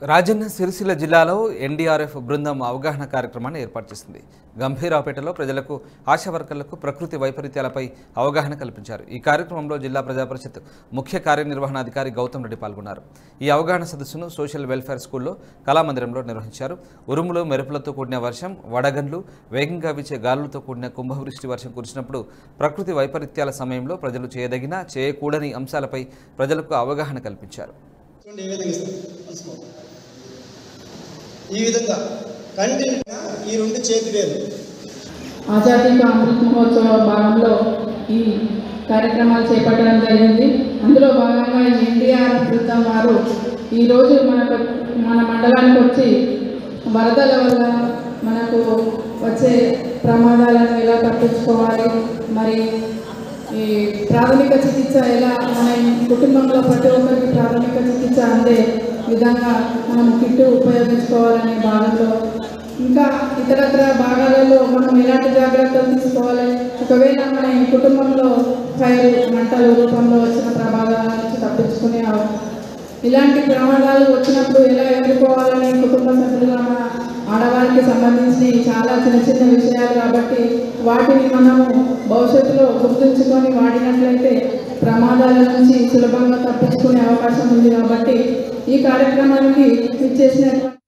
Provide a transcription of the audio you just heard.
రాజన్న సిరిసిల్ల జిల్లాలో ఎన్డీఆర్ఎఫ్ బృందం అవగాహన కార్యక్రమాన్ని ఏర్పాటు చేసింది గంభీరావుపేటలో ప్రజలకు ఆశా వర్కర్లకు ప్రకృతి వైపరీత్యాలపై అవగాహన కల్పించారు ఈ కార్యక్రమంలో జిల్లా ప్రజా పరిషత్ ముఖ్య కార్యనిర్వహణాధికారి గౌతమ్ రెడ్డి పాల్గొన్నారు ఈ అవగాహన సదస్సును సోషల్ వెల్ఫేర్ స్కూల్లో కళామందిరంలో నిర్వహించారు ఉరుములు మెరుపులతో కూడిన వర్షం వడగండ్లు వేగంగా వీచే గాలులతో కూడిన కుంభవృష్టి వర్షం కురిసినప్పుడు ప్రకృతి వైపరీత్యాల సమయంలో ప్రజలు చేయదగిన చేయకూడని అంశాలపై ప్రజలకు అవగాహన కల్పించారు చూడండి ఏ విధంగా ఇస్తాం తెలుసుకో ఈ విధంగా కంటిన్యూ ఈ రెండు చేతి వేలు ఆజాదీ కా అమృత్ మహోత్సవ భాగంలో ఈ కార్యక్రమాలు చేపట్టడం జరిగింది అందులో భాగంగా ఎన్డీఆర్ బృందం వారు ఈరోజు మనకు మన మండలానికి వచ్చి వరదల వల్ల మనకు వచ్చే ప్రమాదాలను ఎలా తప్పించుకోవాలి మరి ఈ ప్రాథమిక చికిత్స ఎలా మన కుటుంబంలో ప్రతి ఒక్కరికి ప్రాథమిక చికిత్స అందే విధంగా మనం కిట్టు ఉపయోగించుకోవాలనే భాగంలో ఇంకా ఇతరత్ర భాగాలలో మనం ఎలాంటి జాగ్రత్తలు తీసుకోవాలి ఒకవేళ మన ఈ కుటుంబంలో ఫైర్ మంటల రూపంలో వచ్చిన ప్రమాదాల నుంచి తప్పించుకునే అవ- ఇలాంటి ప్రమాదాలు వచ్చినప్పుడు ఎలా ఎదుర్కోవాలని కుటుంబ సభ్యులుగా మన ఆడవారికి సంబంధించి చాలా చిన్న చిన్న విషయాలు కాబట్టి వాటిని మనము భవిష్యత్తులో గుర్తుంచుకొని వాడినట్లయితే ప్రమాదాల నుంచి సులభంగా తప్పించుకునే అవకాశం ఉంది కాబట్టి ఈ కార్యక్రమానికి ఇచ్చేసినటువంటి